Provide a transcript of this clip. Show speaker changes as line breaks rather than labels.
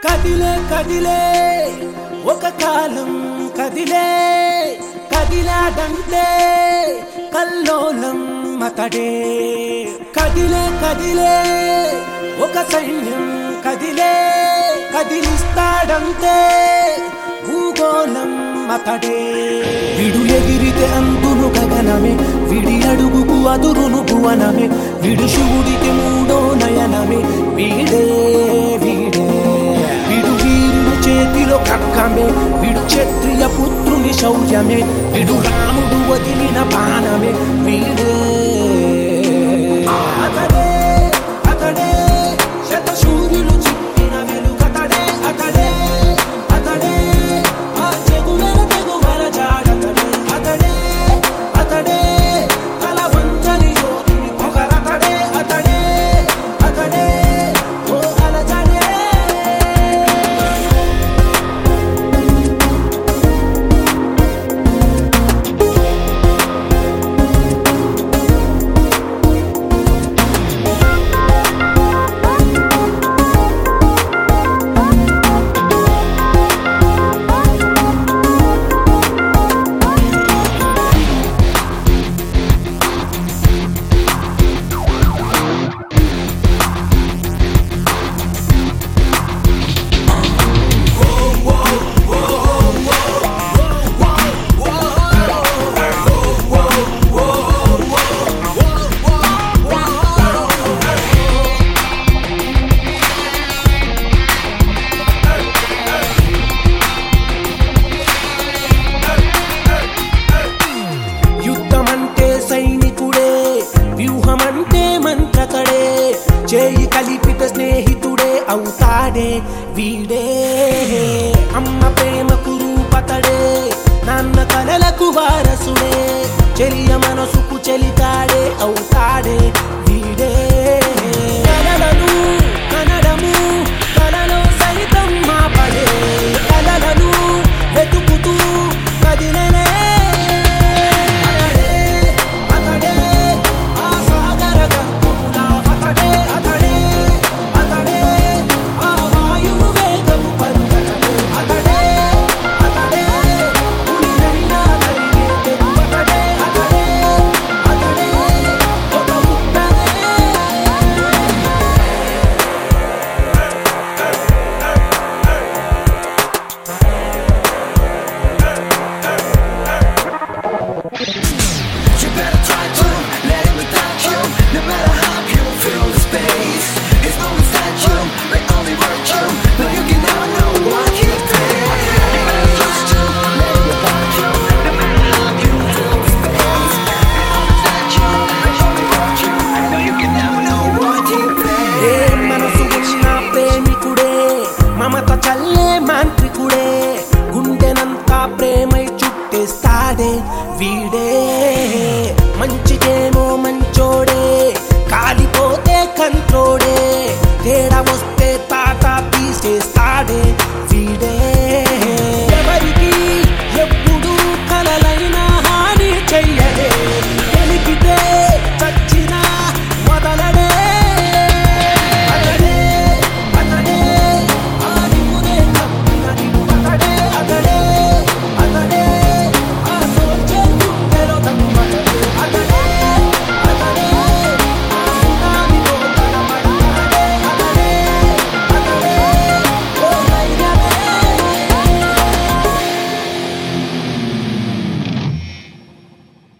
కదిలే కదిలే ఒక కాలం కదిలే కదిలాడంటే కల్లోలం అతడే కదిలే కదిలే ఒక సైన్యం కదిలే కదిలిస్తాడంటే భూగోళం అతడే విడు ఎగిరితే అందును గగనమే విడి అడుగుకు అదురును భువనమే విడు శివుడికి మూడో నయనమే వీడే వీడే విడు వీరుడు చేతిలో ఖడ్గమే విడు క్షత్రియ పుత్రుని శౌర్యమే విడు రాముడు వదిలిన బాణమే వీడే అతడే అతడే శతశూర్యులు చిక్కిన వెలుగతడే అతడే అతడే ఆ చెగువెల తెగువల జాడతడే అతడే అతడే తల వంచని యోగిని పొగరతడే అతడే అతడే ఓ అలజడే యుద్ధమంటే సైనికుడే వ్యూహమంటే మంత్రకడే చేయి కలిపిత స్నేహితుడే అవుతాడే వీడే అమ్మ ప్రేమకు రూపతడే నాన్న కలలకు వారసుడే చెలియ మనసుకు చెలితాడే అవుతాడే